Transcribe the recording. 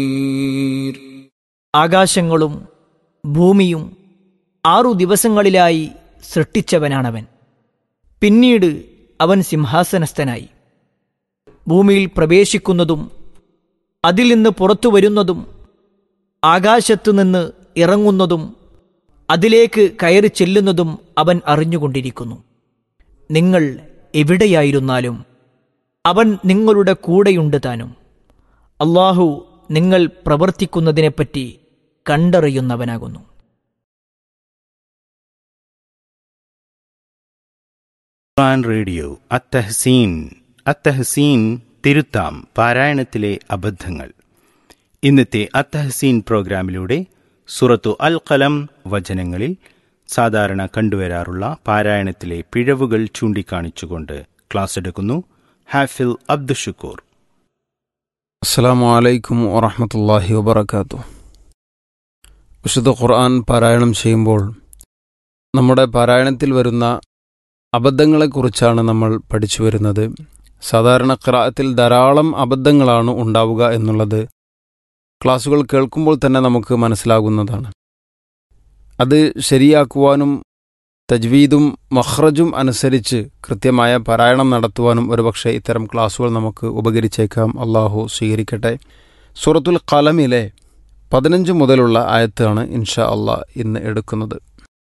ആകാശങ്ങളും ഭൂമിയും ആറു ദിവസങ്ങളിലായി സൃഷ്ടിച്ചവനാണവൻ പിന്നീട് അവൻ സിംഹാസനസ്ഥനായി ഭൂമിയിൽ പ്രവേശിക്കുന്നതും അതിൽ നിന്ന് പുറത്തു വരുന്നതും ആകാശത്തു നിന്ന് ഇറങ്ങുന്നതും അതിലേക്ക് കയറി ചെല്ലുന്നതും അവൻ അറിഞ്ഞുകൊണ്ടിരിക്കുന്നു നിങ്ങൾ എവിടെയായിരുന്നാലും അവൻ നിങ്ങളുടെ കൂടെയുണ്ട് താനും അള്ളാഹു നിങ്ങൾ പ്രവർത്തിക്കുന്നതിനെപ്പറ്റി കണ്ടറിയുന്നവനാകുന്നു ഖുർആൻ റേഡിയോ അത്തഹസീൻ അത്തഹസീൻ തിരുത്താം പാരായണത്തിലെ അബദ്ധങ്ങൾ ഇന്നത്തെ അത്തഹസീൻ പ്രോഗ്രാമിലൂടെ സുറത്തു അൽ കലം വചനങ്ങളിൽ സാധാരണ കണ്ടുവരാറുള്ള പാരായണത്തിലെ പിഴവുകൾ ചൂണ്ടിക്കാണിച്ചുകൊണ്ട് ക്ലാസ് എടുക്കുന്നു ഹാഫിൽ അബ്ദുഷുക്കൂർ അസ്സാം വലൈക്കും വറഹമത്തല്ലാഹി വബർക്കാത്തു വിശുദ്ധ ഖുർആൻ പാരായണം ചെയ്യുമ്പോൾ നമ്മുടെ പാരായണത്തിൽ വരുന്ന അബദ്ധങ്ങളെക്കുറിച്ചാണ് നമ്മൾ പഠിച്ചു വരുന്നത് സാധാരണ ഖിറാഅത്തിൽ ധാരാളം അബദ്ധങ്ങളാണ് ഉണ്ടാവുക എന്നുള്ളത് ക്ലാസ്സുകൾ കേൾക്കുമ്പോൾ തന്നെ നമുക്ക് മനസ്സിലാകുന്നതാണ് അത് ശരിയാക്കുവാനും തജ്വീദും മഹ്റജും അനുസരിച്ച് കൃത്യമായ പാരായണം നടത്തുവാനും ഒരുപക്ഷെ ഇത്തരം ക്ലാസ്സുകൾ നമുക്ക് ഉപകരിച്ചേക്കാം അള്ളാഹു സ്വീകരിക്കട്ടെ സൂറത്തുൽ കലമിലെ പതിനഞ്ച് മുതലുള്ള ആയത്താണ് ഇൻഷാ അള്ളാഹ് ഇന്ന് എടുക്കുന്നത്